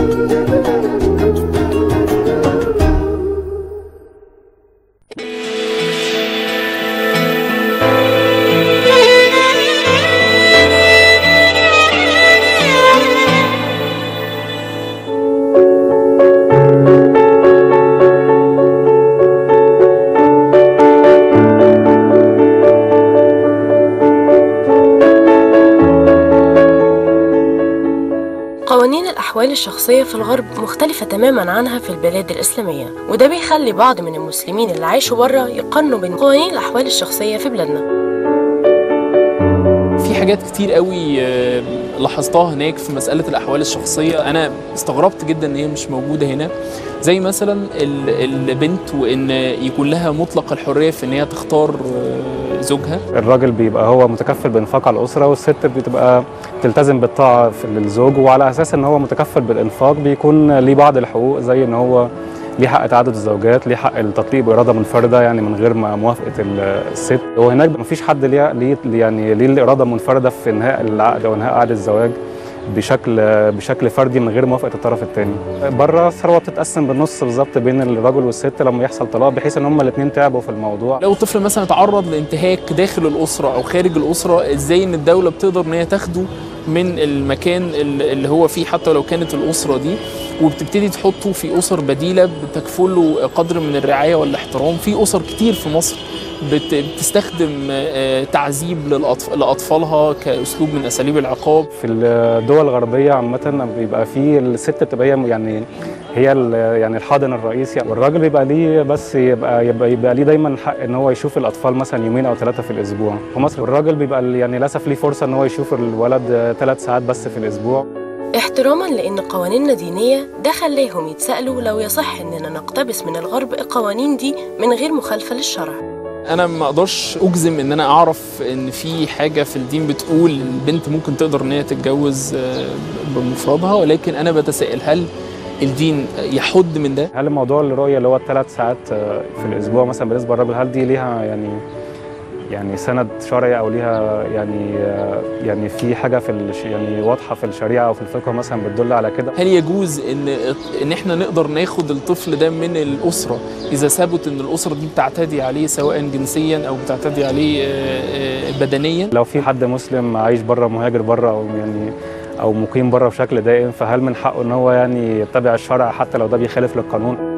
قوانين الأحوال الشخصية في الغرب مختلفة تماما عنها في البلاد الإسلامية وده بيخلي بعض من المسلمين اللي عايشوا بره يقارنوا بين قوانين الأحوال الشخصية في بلادنا في حاجات كتير قوي آه، لاحظتها هناك في مسألة الأحوال الشخصية أنا استغربت جدا إن هي مش موجودة هنا زي مثلا ال- البنت وإن يكون لها مطلق الحرية في إن هي تختار آه، زوجها الراجل بيبقى هو متكفل بانفاق على الاسره والست بتبقى تلتزم بالطاعه في للزوج وعلى اساس ان هو متكفل بالانفاق بيكون ليه بعض الحقوق زي ان هو ليه حق تعدد الزوجات ليه حق التطليق باراده منفرده يعني من غير ما موافقه ال- الست وهناك مفيش حد ليه ليه يعني ليه الاراده المنفرده في انهاء العقد او انهاء عقد الزواج بشكل بشكل فردي من غير موافقه الطرف الثاني بره الثروه بتتقسم بالنص بالظبط بين الرجل والست لما يحصل طلاق بحيث ان هما الاثنين تعبوا في الموضوع لو طفل مثلا تعرض لانتهاك داخل الأسرة أو خارج الأسرة إزاي إن الدولة بتقدر إن هي تاخده من المكان ال- اللي هو فيه حتى لو كانت الأسرة دي وبتبتدي تحطه في أسر بديلة بتكفله قدر من الرعاية والاحترام في أسر كتير في مصر بت- بتستخدم آه، تعذيب للأطف- لأطفالها كأسلوب من أساليب العقاب في الدول الغربيه عامه بيبقى في الست بتبقى هي يعني هي ال- يعني الحاضن الرئيسي والراجل بيبقى ليه بس يبقى يبقى, يبقى ليه دايما حق ان هو يشوف الاطفال مثلا يومين او ثلاثه في الاسبوع في مصر الراجل بيبقى ال- يعني للاسف ليه فرصه ان هو يشوف الولد ثلاث ساعات بس في الاسبوع احتراما لأن قوانيننا دينية ده خلاهم يتسألوا لو يصح إننا نقتبس من الغرب القوانين دي من غير مخالفة للشرع انا ما اقدرش اجزم ان انا اعرف ان في حاجه في الدين بتقول البنت ممكن تقدر ان هي تتجوز آه، بمفردها ولكن انا بتساءل هل الدين يحد من ده هل الموضوع الرؤيه اللي هو الثلاث ساعات آه، في الاسبوع مثلا بالنسبه للراجل هل دي ليها يعني يعني سند شرعي او ليها يعني آه، يعني في حاجه في الش- يعني واضحه في الشريعه او في الفقه مثلا بتدل على كده هل يجوز ان ان احنا نقدر ناخد الطفل ده من الاسره اذا ثبت ان الاسره دي بتعتدي عليه سواء جنسيا او بتعتدي عليه آه، آه، بدنيا لو في حد مسلم عايش بره مهاجر بره او يعني او مقيم بره بشكل دائم فهل من حقه ان هو يعني يتبع الشرع حتى لو ده بيخالف للقانون